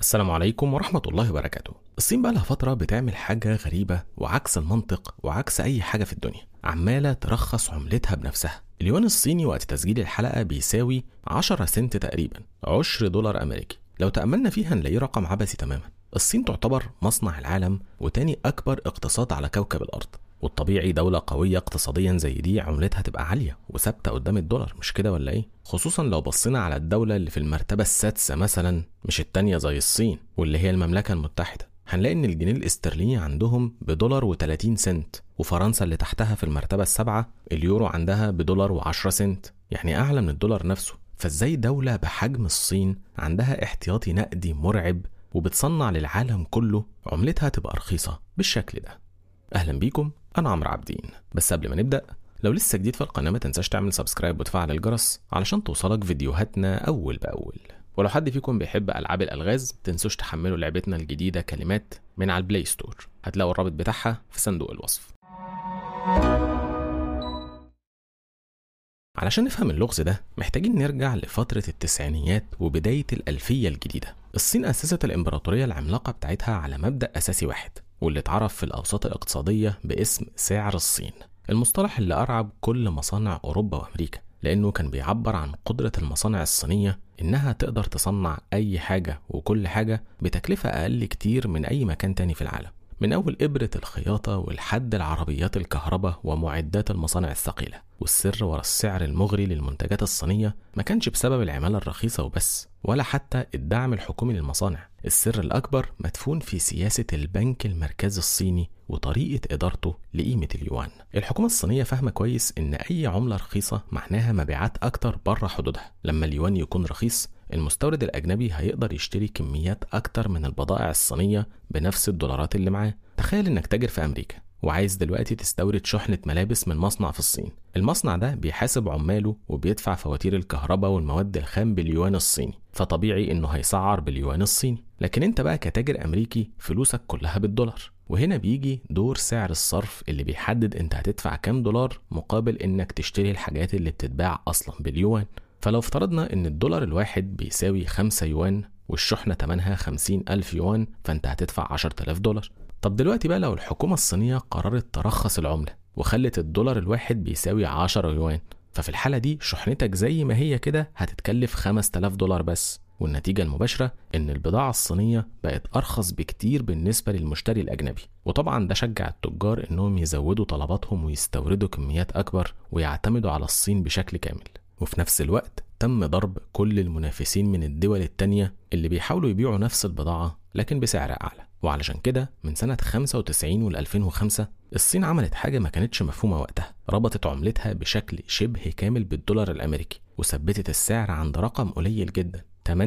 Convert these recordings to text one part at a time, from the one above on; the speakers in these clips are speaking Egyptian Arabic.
السلام عليكم ورحمة الله وبركاته الصين بقى لها فترة بتعمل حاجة غريبة وعكس المنطق وعكس أي حاجة في الدنيا عمالة ترخص عملتها بنفسها اليوان الصيني وقت تسجيل الحلقة بيساوي 10 سنت تقريبا عشر دولار أمريكي لو تأملنا فيها نلاقيه رقم عبثي تماما الصين تعتبر مصنع العالم وتاني أكبر اقتصاد على كوكب الأرض والطبيعي دولة قوية اقتصاديا زي دي عملتها تبقى عالية وثابتة قدام الدولار مش كده ولا ايه؟ خصوصا لو بصينا على الدولة اللي في المرتبة السادسة مثلا مش التانية زي الصين واللي هي المملكة المتحدة هنلاقي ان الجنيه الاسترليني عندهم بدولار و30 سنت وفرنسا اللي تحتها في المرتبة السابعة اليورو عندها بدولار و10 سنت يعني أعلى من الدولار نفسه فازاي دولة بحجم الصين عندها احتياطي نقدي مرعب وبتصنع للعالم كله عملتها تبقى رخيصة بالشكل ده اهلا بيكم انا عمرو عابدين بس قبل ما نبدا لو لسه جديد في القناه ما تنساش تعمل سبسكرايب وتفعل الجرس علشان توصلك فيديوهاتنا اول باول ولو حد فيكم بيحب العاب الالغاز تنسوش تحملوا لعبتنا الجديده كلمات من على البلاي ستور هتلاقوا الرابط بتاعها في صندوق الوصف علشان نفهم اللغز ده محتاجين نرجع لفترة التسعينيات وبداية الألفية الجديدة الصين أسست الإمبراطورية العملاقة بتاعتها على مبدأ أساسي واحد واللي اتعرف في الأوساط الاقتصادية باسم سعر الصين المصطلح اللي أرعب كل مصانع أوروبا وأمريكا لأنه كان بيعبر عن قدرة المصانع الصينية إنها تقدر تصنع أي حاجة وكل حاجة بتكلفة أقل كتير من أي مكان تاني في العالم من أول إبرة الخياطة والحد العربيات الكهرباء ومعدات المصانع الثقيلة والسر ورا السعر المغري للمنتجات الصينية ما كانش بسبب العمالة الرخيصة وبس ولا حتى الدعم الحكومي للمصانع السر الأكبر مدفون في سياسة البنك المركزي الصيني وطريقة إدارته لقيمة اليوان الحكومة الصينية فاهمة كويس إن أي عملة رخيصة معناها مبيعات أكتر بره حدودها لما اليوان يكون رخيص المستورد الأجنبي هيقدر يشتري كميات أكتر من البضائع الصينية بنفس الدولارات اللي معاه تخيل إنك تاجر في أمريكا وعايز دلوقتي تستورد شحنة ملابس من مصنع في الصين المصنع ده بيحاسب عماله وبيدفع فواتير الكهرباء والمواد الخام باليوان الصيني فطبيعي انه هيسعر باليوان الصيني لكن انت بقى كتاجر امريكي فلوسك كلها بالدولار وهنا بيجي دور سعر الصرف اللي بيحدد انت هتدفع كام دولار مقابل انك تشتري الحاجات اللي بتتباع اصلا باليوان فلو افترضنا ان الدولار الواحد بيساوي 5 يوان والشحنة تمنها 50 ألف يوان فأنت هتدفع 10000 دولار طب دلوقتي بقى لو الحكومة الصينية قررت ترخص العملة وخلت الدولار الواحد بيساوي 10 يوان ففي الحالة دي شحنتك زي ما هي كده هتتكلف 5000 دولار بس والنتيجة المباشرة إن البضاعة الصينية بقت أرخص بكتير بالنسبة للمشتري الأجنبي وطبعا ده شجع التجار إنهم يزودوا طلباتهم ويستوردوا كميات أكبر ويعتمدوا على الصين بشكل كامل وفي نفس الوقت تم ضرب كل المنافسين من الدول التانية اللي بيحاولوا يبيعوا نفس البضاعة لكن بسعر أعلى وعلشان كده من سنة 95 وال 2005 الصين عملت حاجة ما كانتش مفهومة وقتها ربطت عملتها بشكل شبه كامل بالدولار الأمريكي وثبتت السعر عند رقم قليل جدا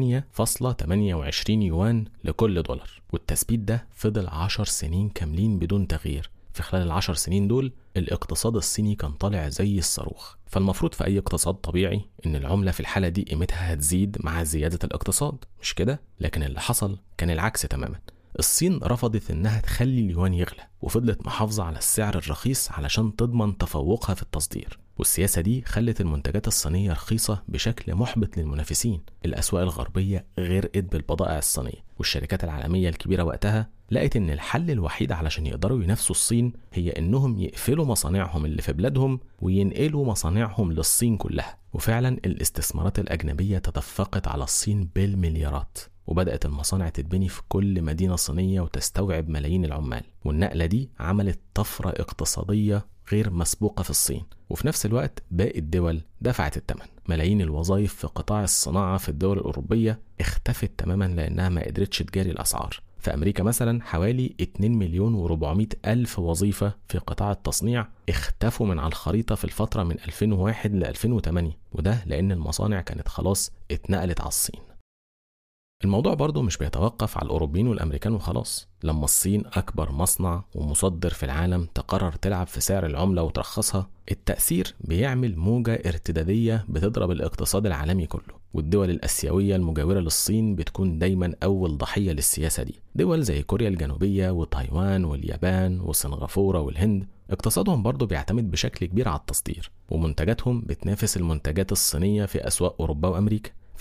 8.28 يوان لكل دولار والتثبيت ده فضل 10 سنين كاملين بدون تغيير في خلال العشر سنين دول الاقتصاد الصيني كان طالع زي الصاروخ فالمفروض في أي اقتصاد طبيعي إن العملة في الحالة دي قيمتها هتزيد مع زيادة الاقتصاد مش كده؟ لكن اللي حصل كان العكس تماما الصين رفضت إنها تخلي اليوان يغلى وفضلت محافظة على السعر الرخيص علشان تضمن تفوقها في التصدير والسياسة دي خلت المنتجات الصينية رخيصة بشكل محبط للمنافسين الأسواق الغربية غرقت بالبضائع الصينية والشركات العالمية الكبيرة وقتها لقت إن الحل الوحيد علشان يقدروا ينافسوا الصين هي إنهم يقفلوا مصانعهم اللي في بلادهم وينقلوا مصانعهم للصين كلها وفعلا الاستثمارات الأجنبية تدفقت على الصين بالمليارات وبدأت المصانع تتبني في كل مدينة صينية وتستوعب ملايين العمال والنقلة دي عملت طفرة اقتصادية غير مسبوقة في الصين وفي نفس الوقت باقي الدول دفعت الثمن ملايين الوظائف في قطاع الصناعة في الدول الأوروبية اختفت تماما لأنها ما قدرتش تجاري الأسعار في أمريكا مثلا حوالي 2 مليون و400 ألف وظيفة في قطاع التصنيع اختفوا من على الخريطة في الفترة من 2001 ل 2008 وده لأن المصانع كانت خلاص اتنقلت على الصين الموضوع برضه مش بيتوقف على الأوروبيين والأمريكان وخلاص لما الصين أكبر مصنع ومصدر في العالم تقرر تلعب في سعر العملة وترخصها التأثير بيعمل موجة ارتدادية بتضرب الاقتصاد العالمي كله والدول الآسيوية المجاورة للصين بتكون دايما أول ضحية للسياسة دي دول زي كوريا الجنوبية وتايوان واليابان وسنغافورة والهند اقتصادهم برضه بيعتمد بشكل كبير على التصدير ومنتجاتهم بتنافس المنتجات الصينية في أسواق أوروبا وأمريكا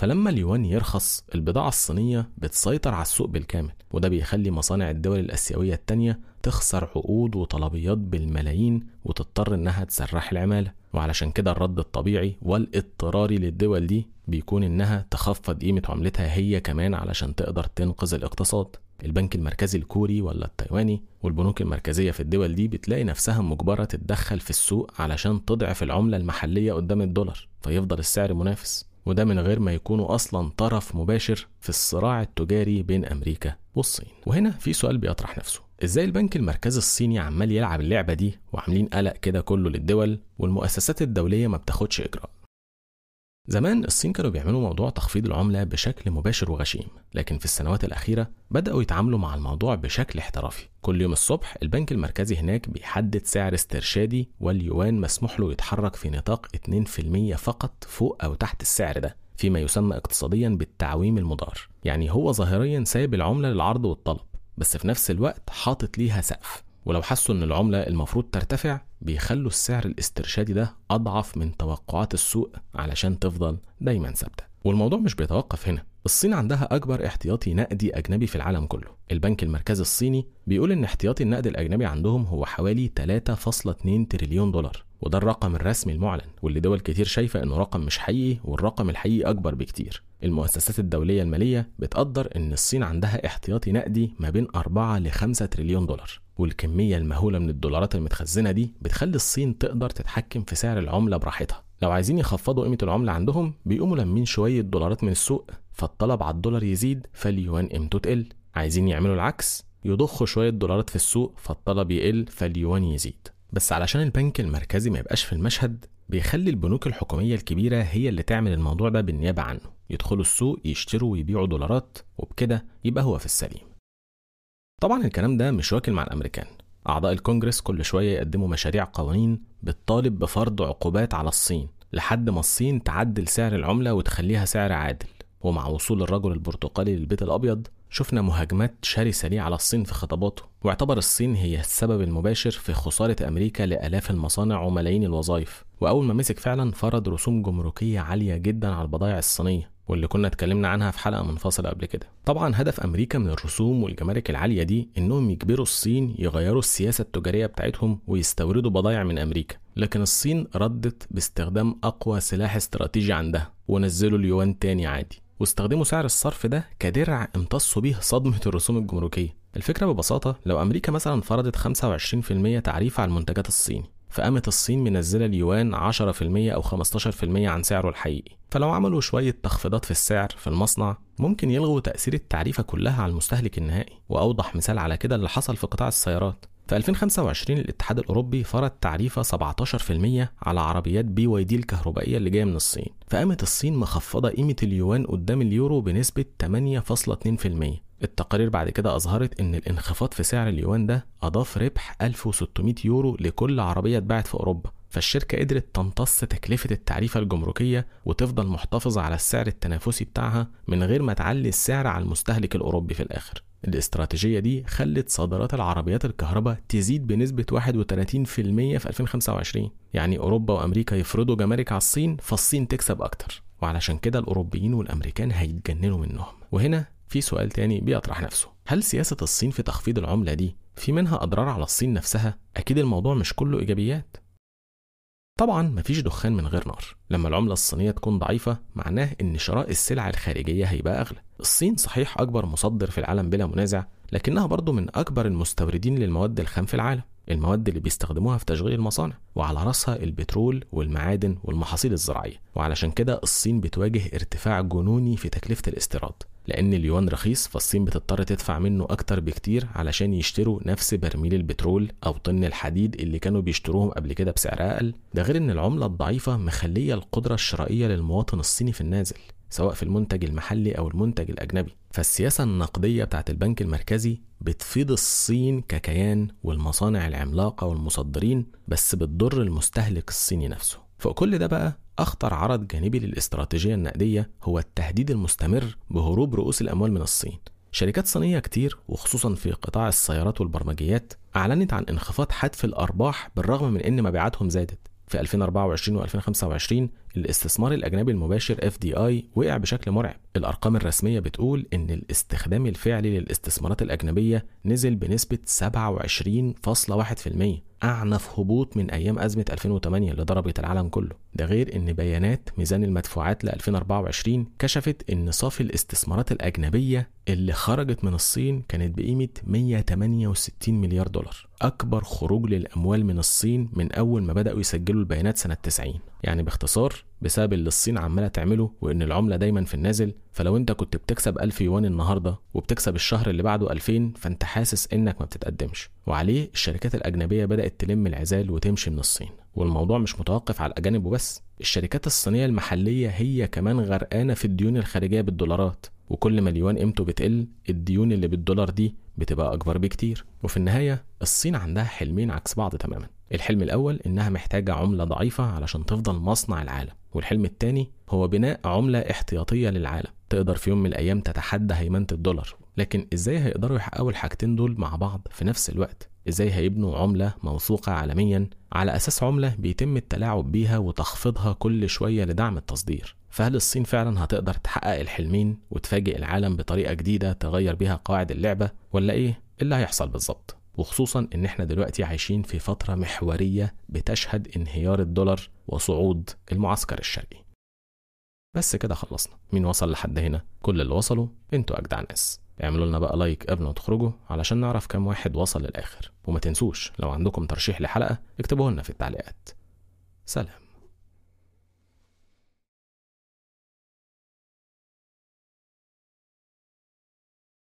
فلما اليوان يرخص البضاعة الصينية بتسيطر على السوق بالكامل وده بيخلي مصانع الدول الآسيوية التانية تخسر عقود وطلبيات بالملايين وتضطر إنها تسرح العمالة وعلشان كده الرد الطبيعي والاضطراري للدول دي بيكون إنها تخفض قيمة عملتها هي كمان علشان تقدر تنقذ الاقتصاد البنك المركزي الكوري ولا التايواني والبنوك المركزية في الدول دي بتلاقي نفسها مجبرة تتدخل في السوق علشان تضعف العملة المحلية قدام الدولار فيفضل السعر منافس وده من غير ما يكونوا أصلا طرف مباشر في الصراع التجاري بين أمريكا والصين وهنا في سؤال بيطرح نفسه ازاي البنك المركزي الصيني عمال يلعب اللعبة دي وعاملين قلق كده كله للدول والمؤسسات الدولية ما بتاخدش إجراء زمان الصين كانوا بيعملوا موضوع تخفيض العملة بشكل مباشر وغشيم لكن في السنوات الأخيرة بدأوا يتعاملوا مع الموضوع بشكل احترافي كل يوم الصبح البنك المركزي هناك بيحدد سعر استرشادي واليوان مسموح له يتحرك في نطاق 2% فقط فوق أو تحت السعر ده فيما يسمى اقتصاديا بالتعويم المضار يعني هو ظاهريا سايب العملة للعرض والطلب بس في نفس الوقت حاطط ليها سقف ولو حسوا ان العملة المفروض ترتفع بيخلوا السعر الاسترشادي ده اضعف من توقعات السوق علشان تفضل دايما ثابتة والموضوع مش بيتوقف هنا الصين عندها أكبر احتياطي نقدي أجنبي في العالم كله البنك المركزي الصيني بيقول إن احتياطي النقد الأجنبي عندهم هو حوالي 3.2 تريليون دولار وده الرقم الرسمي المعلن واللي دول كتير شايفة إنه رقم مش حقيقي والرقم الحقيقي أكبر بكتير المؤسسات الدولية المالية بتقدر إن الصين عندها احتياطي نقدي ما بين 4 ل 5 تريليون دولار والكمية المهولة من الدولارات المتخزنة دي بتخلي الصين تقدر تتحكم في سعر العملة براحتها لو عايزين يخفضوا قيمة العملة عندهم بيقوموا لمين شوية دولارات من السوق فالطلب على الدولار يزيد فاليوان قيمته تقل عايزين يعملوا العكس يضخوا شوية دولارات في السوق فالطلب يقل فاليوان يزيد بس علشان البنك المركزي ما يبقاش في المشهد بيخلي البنوك الحكومية الكبيرة هي اللي تعمل الموضوع ده بالنيابة عنه يدخلوا السوق يشتروا ويبيعوا دولارات وبكده يبقى هو في السليم طبعا الكلام ده مش واكل مع الأمريكان أعضاء الكونجرس كل شوية يقدموا مشاريع قوانين بتطالب بفرض عقوبات على الصين لحد ما الصين تعدل سعر العملة وتخليها سعر عادل ومع وصول الرجل البرتقالي للبيت الأبيض شفنا مهاجمات شرسة ليه على الصين في خطاباته واعتبر الصين هي السبب المباشر في خسارة أمريكا لآلاف المصانع وملايين الوظائف وأول ما مسك فعلا فرض رسوم جمركية عالية جدا على البضائع الصينية واللي كنا اتكلمنا عنها في حلقة منفصلة قبل كده طبعا هدف أمريكا من الرسوم والجمارك العالية دي إنهم يجبروا الصين يغيروا السياسة التجارية بتاعتهم ويستوردوا بضائع من أمريكا لكن الصين ردت باستخدام أقوى سلاح استراتيجي عندها ونزلوا اليوان تاني عادي واستخدموا سعر الصرف ده كدرع امتصوا بيه صدمة الرسوم الجمركية الفكرة ببساطة لو أمريكا مثلا فرضت 25% تعريف على المنتجات الصيني فقامت الصين منزلة اليوان 10% أو 15% عن سعره الحقيقي فلو عملوا شوية تخفيضات في السعر في المصنع ممكن يلغوا تأثير التعريفة كلها على المستهلك النهائي وأوضح مثال على كده اللي حصل في قطاع السيارات في 2025 الاتحاد الأوروبي فرض تعريفة 17% على عربيات بي واي دي الكهربائية اللي جاية من الصين فقامت الصين مخفضة قيمة اليوان قدام اليورو بنسبة 8.2% التقارير بعد كده أظهرت إن الانخفاض في سعر اليوان ده أضاف ربح 1600 يورو لكل عربية اتباعت في أوروبا فالشركة قدرت تمتص تكلفة التعريفة الجمركية وتفضل محتفظة على السعر التنافسي بتاعها من غير ما تعلي السعر على المستهلك الأوروبي في الآخر الاستراتيجية دي خلت صادرات العربيات الكهرباء تزيد بنسبة 31% في 2025 يعني أوروبا وأمريكا يفرضوا جمارك على الصين فالصين تكسب أكتر وعلشان كده الأوروبيين والأمريكان هيتجننوا منهم وهنا في سؤال تاني بيطرح نفسه هل سياسة الصين في تخفيض العملة دي في منها أضرار على الصين نفسها؟ أكيد الموضوع مش كله إيجابيات طبعا مفيش دخان من غير نار لما العملة الصينية تكون ضعيفة معناه إن شراء السلع الخارجية هيبقى أغلى الصين صحيح أكبر مصدر في العالم بلا منازع لكنها برضو من أكبر المستوردين للمواد الخام في العالم المواد اللي بيستخدموها في تشغيل المصانع وعلى راسها البترول والمعادن والمحاصيل الزراعية وعلشان كده الصين بتواجه ارتفاع جنوني في تكلفة الاستيراد لأن اليوان رخيص فالصين بتضطر تدفع منه أكتر بكتير علشان يشتروا نفس برميل البترول أو طن الحديد اللي كانوا بيشتروهم قبل كده بسعر أقل ده غير إن العملة الضعيفة مخلية القدرة الشرائية للمواطن الصيني في النازل سواء في المنتج المحلي أو المنتج الأجنبي فالسياسة النقدية بتاعت البنك المركزي بتفيض الصين ككيان والمصانع العملاقة والمصدرين بس بتضر المستهلك الصيني نفسه فوق كل ده بقى أخطر عرض جانبي للاستراتيجية النقدية هو التهديد المستمر بهروب رؤوس الأموال من الصين شركات صينية كتير وخصوصا في قطاع السيارات والبرمجيات أعلنت عن انخفاض حتف الأرباح بالرغم من إن مبيعاتهم زادت في 2024 و2025 الاستثمار الأجنبي المباشر FDI وقع بشكل مرعب الأرقام الرسمية بتقول إن الاستخدام الفعلي للاستثمارات الأجنبية نزل بنسبة 27.1% أعنف هبوط من أيام أزمة 2008 اللي ضربت العالم كله ده غير إن بيانات ميزان المدفوعات ل 2024 كشفت إن صافي الاستثمارات الأجنبية اللي خرجت من الصين كانت بقيمة 168 مليار دولار أكبر خروج للأموال من الصين من أول ما بدأوا يسجلوا البيانات سنة 90 يعني باختصار بسبب اللي الصين عمالة تعمله وإن العملة دايما في النازل فلو أنت كنت بتكسب 1000 يوان النهاردة وبتكسب الشهر اللي بعده 2000 فأنت حاسس إنك ما بتتقدمش وعليه الشركات الأجنبية بدأت تلم العزال وتمشي من الصين والموضوع مش متوقف على الأجانب وبس الشركات الصينية المحلية هي كمان غرقانة في الديون الخارجية بالدولارات وكل ما اليوان قيمته بتقل الديون اللي بالدولار دي بتبقى أكبر بكتير وفي النهاية الصين عندها حلمين عكس بعض تماما الحلم الأول إنها محتاجة عملة ضعيفة علشان تفضل مصنع العالم والحلم التاني هو بناء عملة احتياطية للعالم تقدر في يوم من الأيام تتحدى هيمنة الدولار لكن إزاي هيقدروا يحققوا الحاجتين دول مع بعض في نفس الوقت إزاي هيبنوا عملة موثوقة عالميا على أساس عملة بيتم التلاعب بيها وتخفيضها كل شوية لدعم التصدير فهل الصين فعلا هتقدر تحقق الحلمين وتفاجئ العالم بطريقة جديدة تغير بيها قواعد اللعبة ولا إيه اللي هيحصل بالظبط وخصوصا ان احنا دلوقتي عايشين في فترة محورية بتشهد انهيار الدولار وصعود المعسكر الشرقي بس كده خلصنا مين وصل لحد هنا كل اللي وصلوا انتوا اجدع ناس اعملوا لنا بقى لايك قبل ما تخرجوا علشان نعرف كام واحد وصل للاخر وما تنسوش لو عندكم ترشيح لحلقة اكتبوه لنا في التعليقات سلام